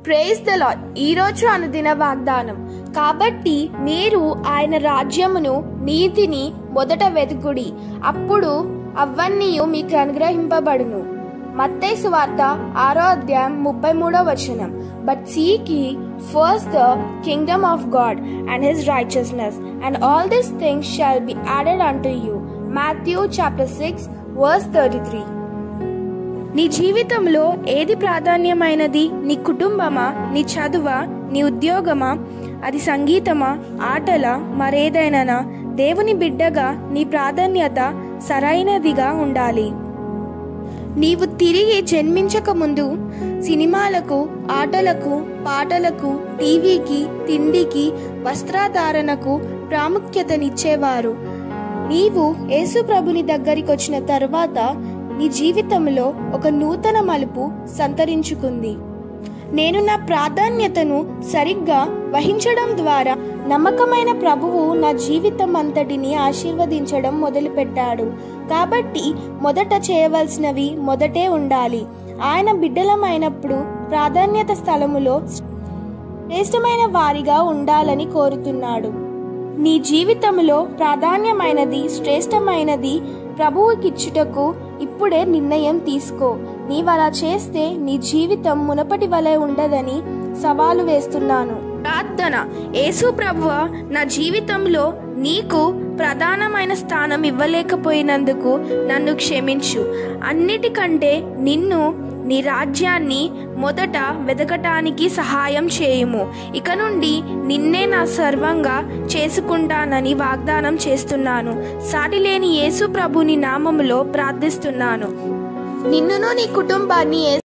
praise the lord ఈరోజు అనుదిన వాగ్దానం కాబట్టి మీరు ఆయన రాజ్యమును నీతిని మొదట వెతుకుడి అప్పుడు అవన్నీ మీకు అనుగ్రహింపబడును మత్తయి సువార్త ఆరో అధ్యాయం ముప్పై మూడో వచనం but seek ye first the kingdom of God and his righteousness and all this things shall be added unto you Matthew chapter six verse thirty three నీ జీవితంలో ఏది ప్రాధాన్యమైనది నీ కుటుంబమా నీ చదువా నీ ఉద్యోగమా అది సంగీతమా ఆటల మరేదైనా దేవుని బిడ్డగా నీ ప్రాధాన్యత సరైనదిగా ఉండాలి నీవు తిరిగి జన్మించక ముందు సినిమాలకు ఆటలకు పాటలకు టీవీకి తిండికి వస్త్రధారణకు ప్రాముఖ్యతనిచ్చేవారు నీవు యేసు ప్రభుని దగ్గరికి వచ్చిన తర్వాత నీ జీవితంలో ఒక నూతన మలుపు సంతరించుకుంది నేను నా ప్రాధాన్యతను సరిగ్గా వహించడం ద్వారా నమ్మకమైన ప్రభువు నా జీవితం అంతటిని ఆశీర్వదించడం మొదలుపెట్టాడు కాబట్టి మొదట చేయవలసినవి మొదటే ఉండాలి ఆయన బిడ్డలమైనప్పుడు ప్రాధాన్యత స్థలములో శ్రేష్టమైన వారిగా ఉండాలని కోరుతున్నాడు నీ జీవితంలో ప్రాధాన్యమైనది శ్రేష్టమైనది ప్రభువుకిచ్చుటకు ఇప్పుడే నిర్ణయం తీసుకో నీవలా చేస్తే నీ జీవితం మునపటి వలె ఉండదని సవాలు వేస్తున్నాను ప్రార్థన యేసు ప్రభువ నా జీవితంలో నీకు ప్రధానమైన స్థానం ఇవ్వలేకపోయినందుకు నన్ను క్షమించు అన్నిటికంటే నిన్ను నీ రాజ్యాన్ని మొదట వెతకటానికి సహాయం చేయుము ఇక నుండి నిన్నే నా సర్వంగా చేసుకుంటానని వాగ్దానం చేస్తున్నాను సాటిలేని యేసు ప్రభుని నామములో ప్రార్థిస్తున్నాను నిన్నును నీ కుటుంబాన్ని